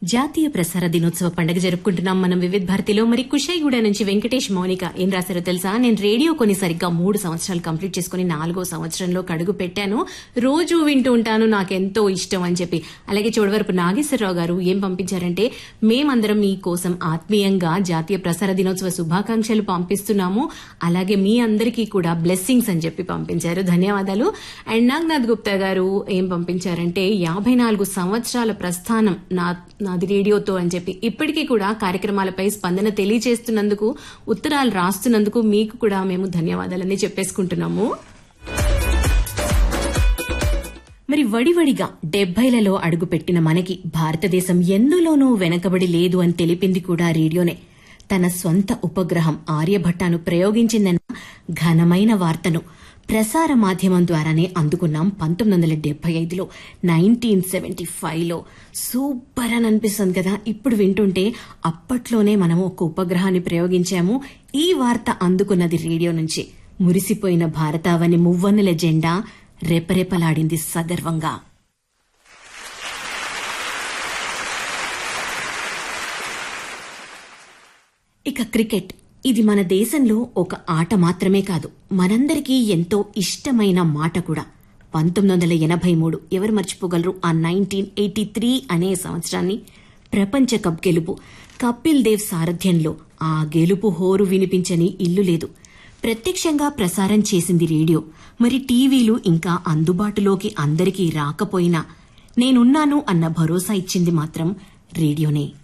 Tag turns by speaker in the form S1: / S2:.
S1: జాతీయ ప్రసార దినోత్సవ పండుగ జరుపుకుంటున్నాం మనం వివిధ భారతిలో మరి కుషాయిగూడ నుంచి వెంకటేష్ మౌనిక ఏం రాశారో తెలుసా నేను రేడియో కొని సరిగ్గా మూడు సంవత్సరాలు కంప్లీట్ చేసుకుని నాలుగో సంవత్సరంలో కడుగు పెట్టాను రోజు వింటూ ఉంటాను నాకెంతో ఇష్టం అని చెప్పి అలాగే చూడవరపు నాగేశ్వరరావు గారు ఏం పంపించారంటే మేమందరం మీ కోసం ఆత్మీయంగా జాతీయ ప్రసార దినోత్సవ శుభాకాంక్షలు పంపిస్తున్నాము అలాగే మీ అందరికీ కూడా బ్లెస్సింగ్స్ అని చెప్పి పంపించారు ధన్యవాదాలు అండ్ నాగ్నాథ్ గుప్తా గారు ఏం పంపించారంటే యాభై నాలుగు సంవత్సరాల ప్రస్థానం నా నాది రేడియోతో అని చెప్పి ఇప్పటికీ కూడా కార్యక్రమాలపై స్పందన తెలియజేస్తున్నందుకు ఉత్తరాలు రాస్తున్నందుకు మీకు కూడా మేము ధన్యవాదాలని చెప్పేసుకుంటున్నాము మరి వడివడిగా డెబ్బైలలో అడుగుపెట్టిన మనకి భారతదేశం ఎందులోనూ వెనకబడి లేదు అని తెలిపింది కూడా రేడియోనే తన స్వంత ఉపగ్రహం ఆర్యభట్టాను ప్రయోగించిందన్న ఘనమైన వార్తను ప్రసార మాధ్యమం ద్వారానే అందుకున్నాం పంతొమ్మిది వందల డెబ్బై ఐదులో నైన్టీన్ సెవెంటీ ఫైవ్లో సూపర్ అని అనిపిస్తుంది కదా ఇప్పుడు వింటుంటే అప్పట్లోనే మనం ఒక ఉపగ్రహాన్ని ప్రయోగించాము ఈ వార్త అందుకున్నది రేడియో నుంచి మురిసిపోయిన భారతావని మువ్వన్నెల జెండా రెపరెపలాడింది సగర్వంగా ఇక క్రికెట్ ఇది మన దేశంలో ఒక ఆట మాత్రమే కాదు మనందరికీ ఎంతో ఇష్టమైన మాట కూడా పంతొమ్మిది వందల ఎనభై మూడు ఎవరు మర్చిపోగలరు ఆ నైన్టీన్ ఎయిటీ త్రీ అనే సంవత్సరాన్ని ప్రపంచ కప్ గెలుపు కపిల్ దేవ్ సారథ్యంలో ఆ గెలుపు హోరు వినిపించని ఇల్లు లేదు ప్రత్యక్షంగా ప్రసారం చేసింది రేడియో మరి టీవీలు ఇంకా అందుబాటులోకి అందరికీ రాకపోయినా నేనున్నాను అన్న భరోసా ఇచ్చింది మాత్రం రేడియోనే